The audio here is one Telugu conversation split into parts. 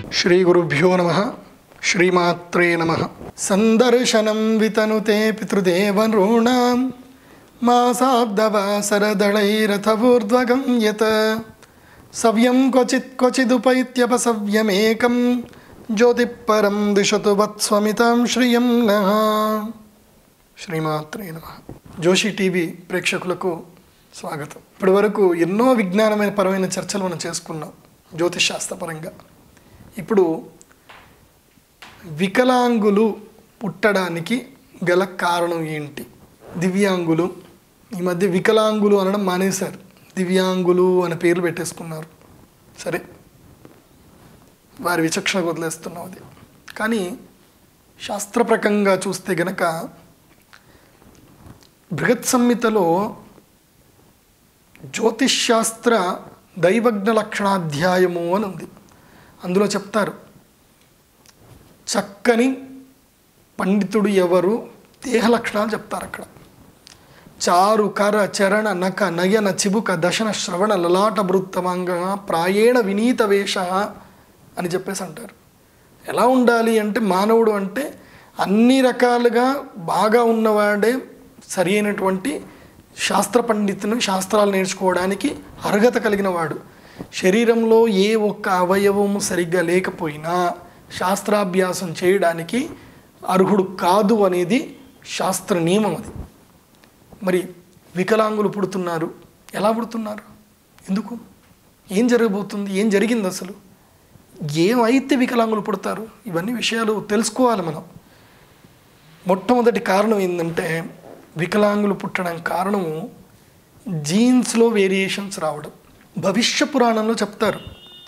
శ్రీగురుభ్యో నమ శ్రీమాత్రే నమ సందర్శనం వితనుతే పితృదేవనృణాం మాసాబ్దవాసరదళైరథవూర్ధ్వగం యత్ సవ్యం క్వచిత్ క్వచిదుపైత్యపసవ్యమేకం జ్యోతిపరం దిశతు వత్స్వమితాం శ్రియం నః శ్రీమాత్రే నమ జోషి టీవీ ప్రేక్షకులకు స్వాగతం ఇప్పటి వరకు ఎన్నో విజ్ఞానమైన పరమైన చర్చలు మనం చేసుకున్నాం జ్యోతిష్ శాస్త్రపరంగా ఇప్పుడు వికలాంగులు పుట్టడానికి గల కారణం ఏంటి దివ్యాంగులు ఈ మధ్య వికలాంగులు అనడం మానేశారు దివ్యాంగులు అనే పేర్లు పెట్టేసుకున్నారు సరే వారి విచక్షణ వదిలేస్తున్నాం అది కానీ శాస్త్రప్రకంగా చూస్తే గనక బృహత్ సంహితలో జ్యోతిష్ శాస్త్ర దైవజ్ఞ లక్షణాధ్యాయము అని ఉంది అందులో చెప్తారు చక్కని పండితుడు ఎవరు దేహ లక్షణాలు చెప్తారు అక్కడ చారు కర చరణ నక నయన చిబుక దశన శ్రవణ లలాట వృత్తమాంగ ప్రాయేణ వినీత వేష అని చెప్పేసి అంటారు ఎలా ఉండాలి అంటే మానవుడు అంటే అన్ని రకాలుగా బాగా ఉన్నవాడే సరి అయినటువంటి శాస్త్ర పండితుని శాస్త్రాలు నేర్చుకోవడానికి అర్హత కలిగిన వాడు శరీరంలో ఏ ఒక్క అవయవము సరిగ్గా లేకపోయినా శాస్త్రాభ్యాసం చేయడానికి అర్హుడు కాదు అనేది శాస్త్ర నియమం అది మరి వికలాంగులు పుడుతున్నారు ఎలా పుడుతున్నారు ఎందుకు ఏం జరగబోతుంది ఏం జరిగింది అసలు ఏమైతే వికలాంగులు పుడతారు ఇవన్నీ విషయాలు తెలుసుకోవాలి మనం మొట్టమొదటి కారణం ఏంటంటే వికలాంగులు పుట్టడం కారణము జీన్స్లో వేరియేషన్స్ రావడం భవిష్య పురాణంలో చెప్తారు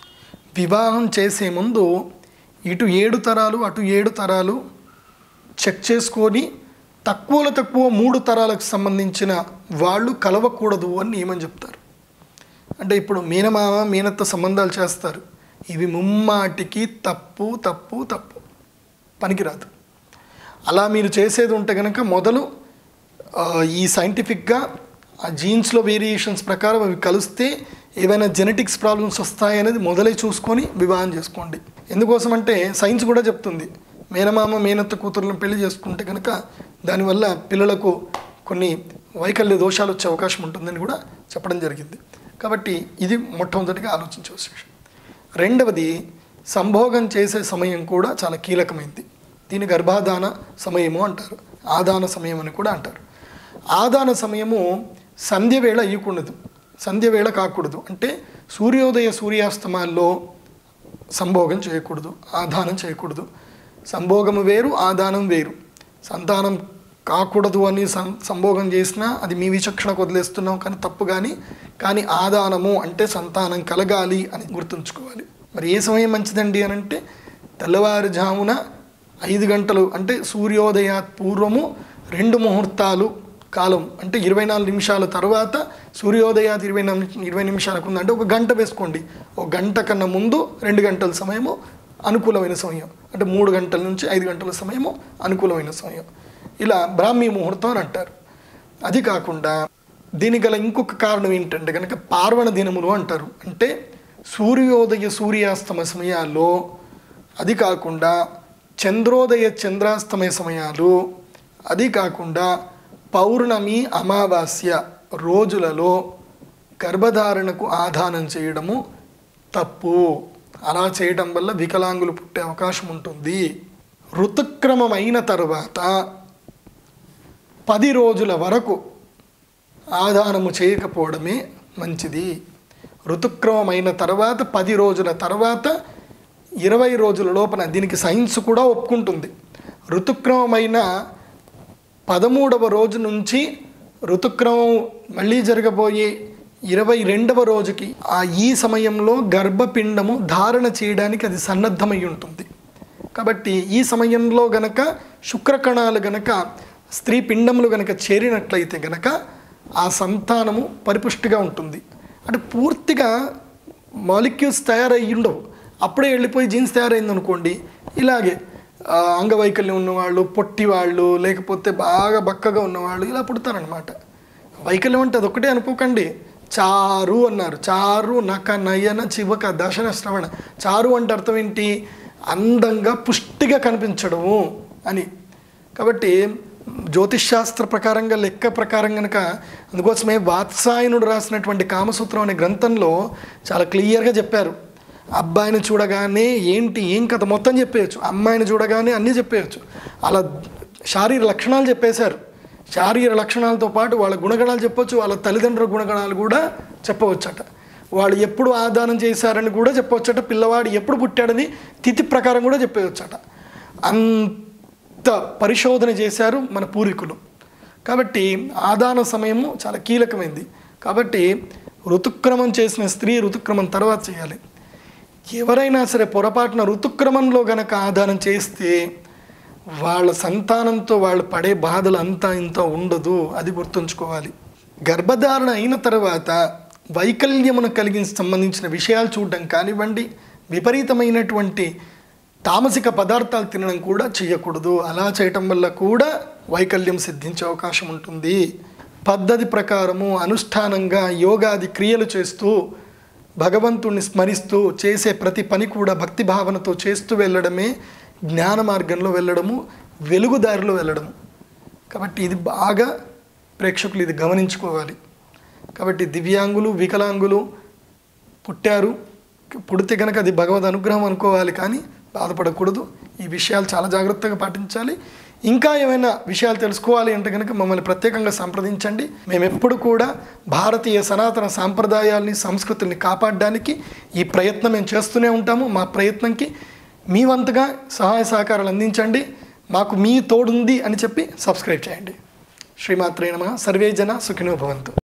వివాహం చేసే ముందు ఇటు ఏడు తరాలు అటు ఏడు తరాలు చెక్ చేసుకొని తక్కువలో తక్కువ మూడు తరాలకు సంబంధించిన వాళ్ళు కలవకూడదు అని నియమం చెప్తారు అంటే ఇప్పుడు మీనమామ మీనత్త సంబంధాలు చేస్తారు ఇవి ముమ్మాటికి తప్పు తప్పు తప్పు పనికిరాదు అలా మీరు చేసేది ఉంటే కనుక మొదలు ఆ, ఈ సైంటిఫిక్గా ఆ జీన్స్లో వేరియేషన్స్ ప్రకారం అవి కలిస్తే ఏవైనా జెనెటిక్స్ ప్రాబ్లమ్స్ వస్తాయనేది మొదలై చూసుకొని వివాహం చేసుకోండి ఎందుకోసం అంటే సైన్స్ కూడా చెప్తుంది మేనమామ మేనత్త కూతుర్లను పెళ్లి చేసుకుంటే కనుక దానివల్ల పిల్లలకు కొన్ని వైకల్య దోషాలు వచ్చే అవకాశం ఉంటుందని కూడా చెప్పడం జరిగింది కాబట్టి ఇది మొట్టమొదటిగా ఆలోచించవలసిన విషయం రెండవది సంభోగం చేసే సమయం కూడా చాలా కీలకమైంది దీని గర్భాధాన సమయము అంటారు ఆదాన సమయం అని కూడా అంటారు ఆదాన సమయము సంధ్య వేళ అయ్యకూడదు సంధ్య వేళ కాకూడదు అంటే సూర్యోదయ సూర్యాస్తమాల్లో సంభోగం చేయకూడదు ఆదానం చేయకూడదు సంభోగము వేరు ఆదానం వేరు సంతానం కాకూడదు అని సం సంభోగం చేసినా అది మీ విచక్షణకు వదిలేస్తున్నాం కానీ తప్పు కానీ కానీ ఆదానము అంటే సంతానం కలగాలి అని గుర్తుంచుకోవాలి మరి ఏ సమయం మంచిదండి అని అంటే తెల్లవారుజామున ఐదు గంటలు అంటే సూర్యోదయాత్ పూర్వము రెండు ముహూర్తాలు కాలం అంటే ఇరవై నాలుగు నిమిషాల తర్వాత సూర్యోదయాత్ ఇరవై నాలుగు ఇరవై నిమిషాలకు ఉందంటే ఒక గంట వేసుకోండి ఒక గంట కన్నా ముందు రెండు గంటల సమయము అనుకూలమైన సమయం అంటే మూడు గంటల నుంచి ఐదు గంటల సమయము అనుకూలమైన సమయం ఇలా బ్రాహ్మీ ముహూర్తం అని అంటారు అది కాకుండా దీనికి గల ఇంకొక కారణం ఏంటంటే కనుక పార్వణ దినములు అంటారు అంటే సూర్యోదయ సూర్యాస్తమ సమయాల్లో అది కాకుండా చంద్రోదయ చంద్రాస్తమయ సమయాలు అది కాకుండా పౌర్ణమి అమావాస్య రోజులలో గర్భధారణకు ఆధానం చేయడము తప్పు అలా చేయడం వల్ల వికలాంగులు పుట్టే అవకాశం ఉంటుంది ఋతుక్రమం అయిన తర్వాత పది రోజుల వరకు ఆదానము చేయకపోవడమే మంచిది ఋతుక్రమం అయిన తర్వాత పది రోజుల తర్వాత ఇరవై రోజుల లోపల దీనికి సైన్స్ కూడా ఒప్పుకుంటుంది ఋతుక్రమమైన పదమూడవ రోజు నుంచి ఋతుక్రమం మళ్ళీ జరగబోయే ఇరవై రెండవ రోజుకి ఆ ఈ సమయంలో గర్భపిండము ధారణ చేయడానికి అది సన్నద్ధమై ఉంటుంది కాబట్టి ఈ సమయంలో గనక శుక్రకణాలు గనక స్త్రీ పిండములు గనక చేరినట్లయితే గనక ఆ సంతానము పరిపుష్టిగా ఉంటుంది అంటే పూర్తిగా మాలిక్యూల్స్ తయారయ్యి ఉండవు అప్పుడే వెళ్ళిపోయి జీన్స్ తయారైంది అనుకోండి ఇలాగే ఆ, అంగవైకల్యం ఉన్నవాళ్ళు పొట్టి వాళ్ళు లేకపోతే బాగా బక్కగా ఉన్నవాళ్ళు ఇలా పుడతారనమాట వైకల్యం అంటే అదొక్కటే అనుకోకండి చారు అన్నారు చారు నక నయన చివక దశన శ్రవణ చారు అంటే అర్థం ఏంటి అందంగా పుష్టిగా కనిపించడము అని కాబట్టి జ్యోతిష్శాస్త్ర ప్రకారంగా లెక్క ప్రకారం కనుక అందుకోసమే వాత్సాయనుడు రాసినటువంటి కామసూత్రం అనే గ్రంథంలో చాలా క్లియర్గా చెప్పారు అబ్బాయిని చూడగానే ఏంటి ఏం కథ మొత్తం చెప్పేయచ్చు అమ్మాయిని చూడగానే అన్నీ చెప్పేయచ్చు అలా శారీర లక్షణాలు చెప్పేశారు శారీర లక్షణాలతో పాటు వాళ్ళ గుణగణాలు చెప్పొచ్చు వాళ్ళ తల్లిదండ్రుల గుణగణాలు కూడా చెప్పవచ్చట వాళ్ళు ఎప్పుడు ఆదానం చేశారని కూడా చెప్పవచ్చట పిల్లవాడు ఎప్పుడు పుట్టాడని తిథి ప్రకారం కూడా చెప్పవచ్చట అంత పరిశోధన చేశారు మన పూర్వీకులు కాబట్టి ఆదాన సమయము చాలా కీలకమైంది కాబట్టి ఋతుక్రమం చేసిన స్త్రీ ఋతుక్రమం తర్వాత చేయాలి ఎవరైనా సరే పొరపాటున ఋతుక్రమంలో గనక ఆదానం చేస్తే వాళ్ళ సంతానంతో వాళ్ళు పడే బాధలు అంతా ఇంత ఉండదు అది గుర్తుంచుకోవాలి గర్భధారణ అయిన తర్వాత వైకల్యమును కలిగి సంబంధించిన విషయాలు చూడడం కానివ్వండి విపరీతమైనటువంటి తామసిక పదార్థాలు తినడం కూడా చేయకూడదు అలా చేయటం వల్ల కూడా వైకల్యం సిద్ధించే అవకాశం ఉంటుంది పద్ధతి ప్రకారము అనుష్ఠానంగా యోగాది క్రియలు చేస్తూ భగవంతుణ్ణి స్మరిస్తూ చేసే ప్రతి పని కూడా భక్తి భావనతో చేస్తూ వెళ్ళడమే జ్ఞాన మార్గంలో వెళ్ళడము వెలుగుదారిలో వెళ్ళడము కాబట్టి ఇది బాగా ప్రేక్షకులు ఇది గమనించుకోవాలి కాబట్టి దివ్యాంగులు వికలాంగులు పుట్టారు పుడితే కనుక అది భగవద్ అనుగ్రహం అనుకోవాలి కానీ బాధపడకూడదు ఈ విషయాలు చాలా జాగ్రత్తగా పాటించాలి ఇంకా ఏమైనా విషయాలు తెలుసుకోవాలి అంటే కనుక మమ్మల్ని ప్రత్యేకంగా సంప్రదించండి మేము ఎప్పుడు కూడా భారతీయ సనాతన సాంప్రదాయాల్ని సంస్కృతిని కాపాడడానికి ఈ ప్రయత్నం మేము చేస్తూనే ఉంటాము మా ప్రయత్నంకి మీ వంతుగా సహాయ సహకారాలు అందించండి మాకు మీ తోడుంది అని చెప్పి సబ్స్క్రైబ్ చేయండి శ్రీమాత్రే నమ సర్వే జన సుఖినో భవంతు